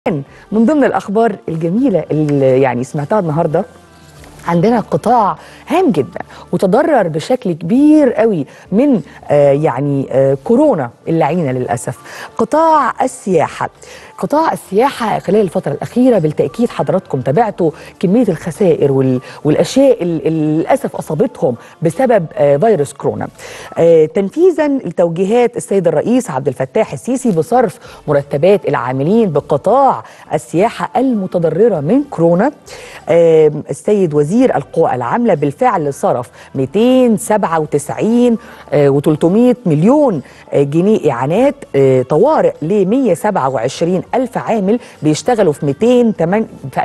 من ضمن الاخبار الجميله اللي يعني سمعتها النهارده عندنا قطاع هام جدا وتضرر بشكل كبير قوي من آه يعني آه كورونا اللعينه للاسف قطاع السياحه قطاع السياحه خلال الفتره الاخيره بالتاكيد حضراتكم تابعتوا كميه الخسائر وال والاشياء اللي للاسف اصابتهم بسبب آه فيروس كورونا آه تنفيذا لتوجيهات السيد الرئيس عبد الفتاح السيسي بصرف مرتبات العاملين بقطاع السياحه المتضرره من كورونا آه السيد وزير القوى العامله بالفعل صرف 297 و300 مليون آه جنيه اعانات آه طوارئ ل 127 ألف عامل بيشتغلوا في 200 في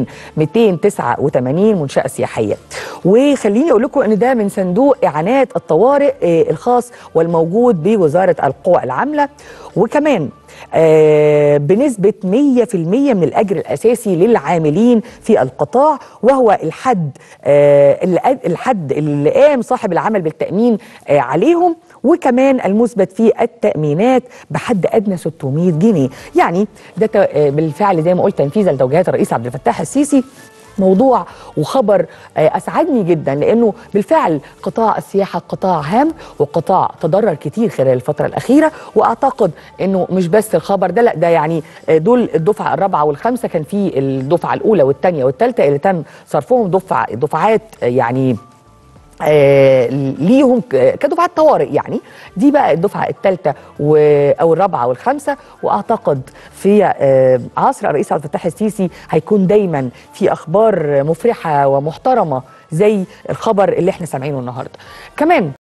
2289 منشأة سياحية وخليني أقول لكم أن ده من صندوق إعانات الطوارئ الخاص والموجود بوزارة القوى العاملة وكمان آه بنسبة 100% من الأجر الأساسي للعاملين في القطاع وهو الحد آه الحد اللي قام صاحب العمل بالتأمين آه عليهم وكمان المثبت في التأمينات بحد أدنى 600 جنيه يعني ده بالفعل زي ما قلت تنفيذا لتوجيهات الرئيس عبد الفتاح السيسي موضوع وخبر اسعدني جدا لانه بالفعل قطاع السياحه قطاع هام وقطاع تضرر كتير خلال الفتره الاخيره واعتقد انه مش بس الخبر ده لا ده يعني دول الدفعه الرابعه والخامسه كان في الدفعه الاولى والثانيه والثالثه اللي تم صرفهم دفع دفعات يعني آه ليهم كدفعات طوارئ يعني دي بقى الدفعه الثالثه او الرابعه والخامسه واعتقد في آه عصر الرئيس عبد الفتاح السيسي هيكون دايما في اخبار مفرحه ومحترمه زي الخبر اللي احنا سامعينه النهارده كمان